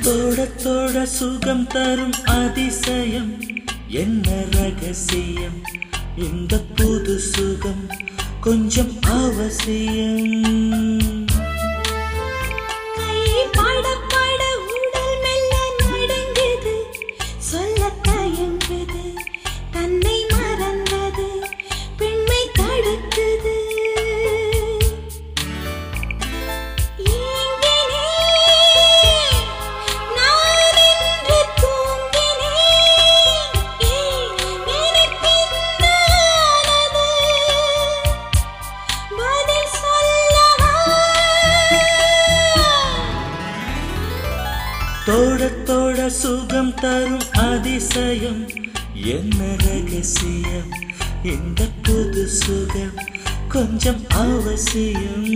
தோட தோட சுகம் தரும் அதிசயம் என்ன ரகசியம் இந்த புது சுகம் கொஞ்சம் அவசியம் கை பாட பாட உடல் மெல்ல நடுங்குது சொல்ல தயங்குது தன்னை மறந்தது பெண்மை தடுக்குது ஏங்கினேன், நான் இன்று தூங்கினேன். ஏன் நினைப்பின்னானது? பதில் சொல்லவா தோட தோட சுகம் தரும் அதிசயம் என்ன ரகசியம் இந்த புது சுகம் கொஞ்சம் அவசியம்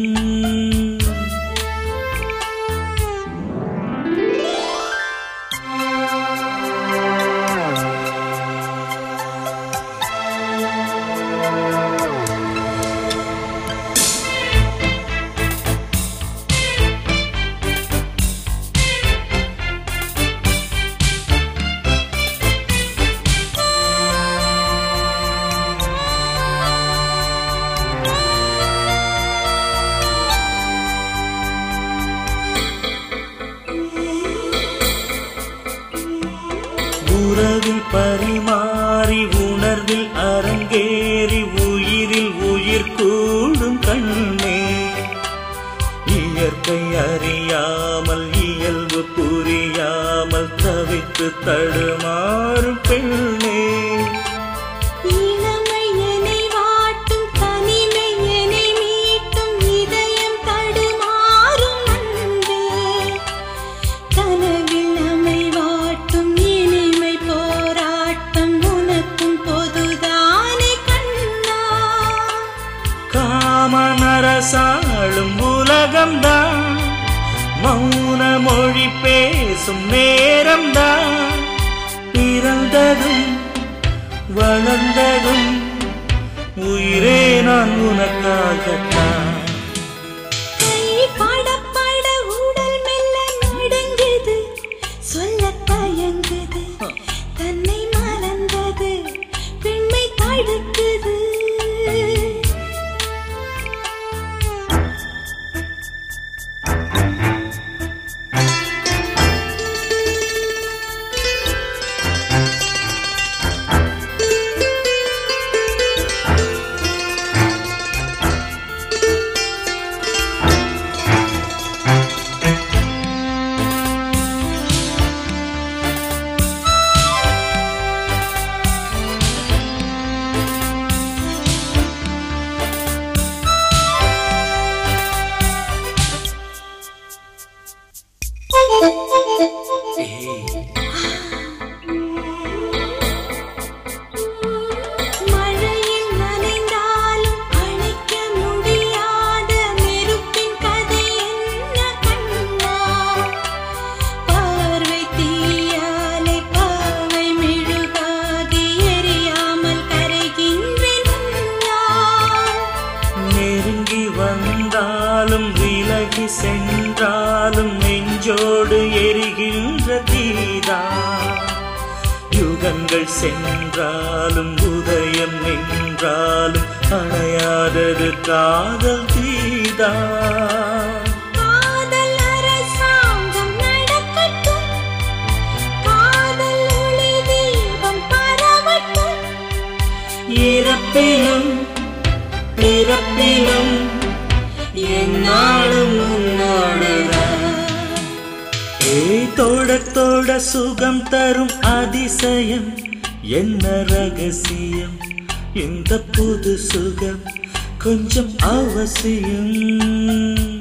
உறவில் பரிமாறி உணர்வில் அரங்கேறி உயிரில் உயிர் கூடும் கண்ணே இயற்கை அறியாமல் இயல்பு புரியாமல் தவித்து தடுமாறும் பெண்ணே இளமை என்னை வாட்டும் தனிமை என்னை மீட்டும் இதயம் தடுமாறும் அன்பே கனவில் நம்மை வாட்டும் இனிமை போராட்டம் உனக்கும் பொதுதானே கண்ணா காமனரசாளும் உலகம்தான் மௌன மொழி பேசும் நேரம்தான் பிறந்ததும் வளர்ந்ததும் உயிரே நான் உனக்காகத்தான் கை பாட பாட உடல் மெல்ல நடுங்குது சொல்ல தயங்குது தன்னை மறந்தது பெண்மை தடுக்குது மழையில் நனைந்தாலும் அணைக்க முடியாத நெருப்பின் கதை என்ன கண்ணா பார்வை தீயாலை பாவை மெழுகாகி எரியாமல் கரைகின்றேன் உன்னால். நெருங்கி வந்தாலும் விலகி சென்றாலும் நெஞ்சோடு எரிகின்ற தீதா யுகங்கள் சென்றாலும் உதயம் நின்றாலும் அணையாதது காதல் தீதா காதல் அரசாங்கம் நடக்கட்டும் காதல் ஒளி தீபம் பரவட்டும் இறப்பிலும் பிறப்பிலும் என்னாலும் உன்னோடுதான் ஏய் தோட தோட சுகம் தரும் அதிசயம் என்ன ரகசியம் இந்த புது சுகம் கொஞ்சம் அவசியம்